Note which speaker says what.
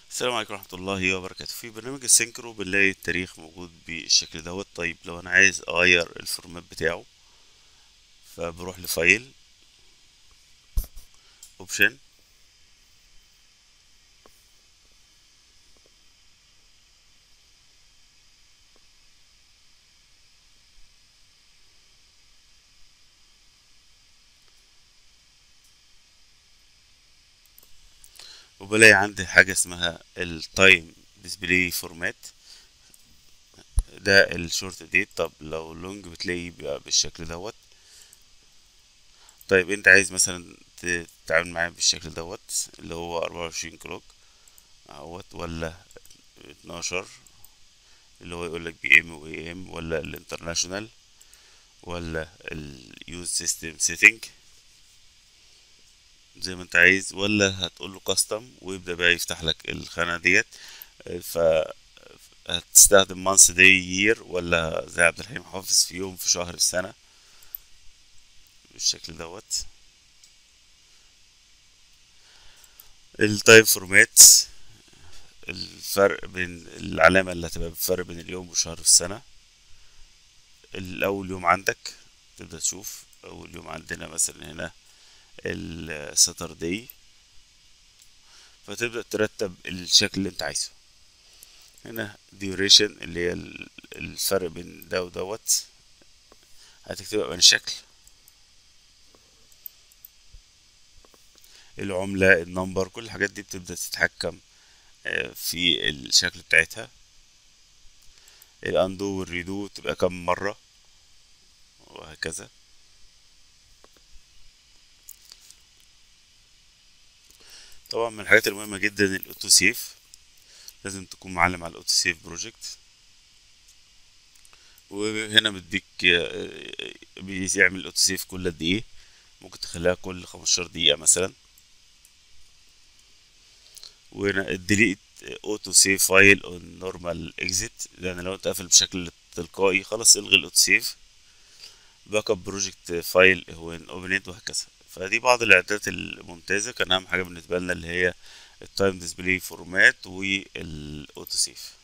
Speaker 1: السلام عليكم ورحمة الله وبركاته في برنامج السينكرو بنلاقي التاريخ موجود بالشكل دوت طيب لو انا عايز اغير الفورمات بتاعه فبروح لفايل اوبشن وبلاقي عندي حاجة اسمها التايم ديسبلاي فورمات ده الشورت ديت طب لو لونج بتلاقيه بيبقى بالشكل دوت طيب انت عايز مثلا تتعامل معاه بالشكل دوت اللي هو أربعة وعشرين كلوك اهوت ولا اتناشر اللي هو يقولك بي ام و اي ام ولا الانترناشونال ولا اليوز سيستم سيتنج زي ما انت عايز ولا هتقول له كاستم ويبدأ بقى يفتح لك الخانة ديت ف هتستخدم مانث داي يير ولا زي عبد الحليم حافظ في يوم في شهر في سنة بالشكل دوت التايم فورمات الفرق بين العلامة اللي هتبقى بالفرق بين اليوم والشهر في السنة الأول يوم عندك تبدأ تشوف أول يوم عندنا مثلا هنا الساتردي فتبدأ ترتب الشكل اللي انت عايزه هنا duration اللي هي الفرق بين ده ودوت هتكتبها بين الشكل العملة النمبر كل الحاجات دي بتبدأ تتحكم في الشكل بتاعتها الاندو والريدو تبقى كم مرة وهكذا طبعا من الحاجات المهمة جدا الاوتو سيف لازم تكون معلم على الاوتو سيف بروجكت وهنا مديك بيعمل الاوتو سيف كل قد ايه ممكن تخليها كل خمستاشر دقيقة مثلا وهنا الديليت اوتو سيف فايل اون نورمال اكزيت يعني لو انت قافل بشكل تلقائي خلاص الغي الاوتو سيف باك اب بروجكت فايل هو اوبنيت وهكذا فدي بعض الاعدادات الممتازة كان اهم حاجة بالنسبة لنا اللي هي التايم ديسبلاي فورمات والاوتو سيف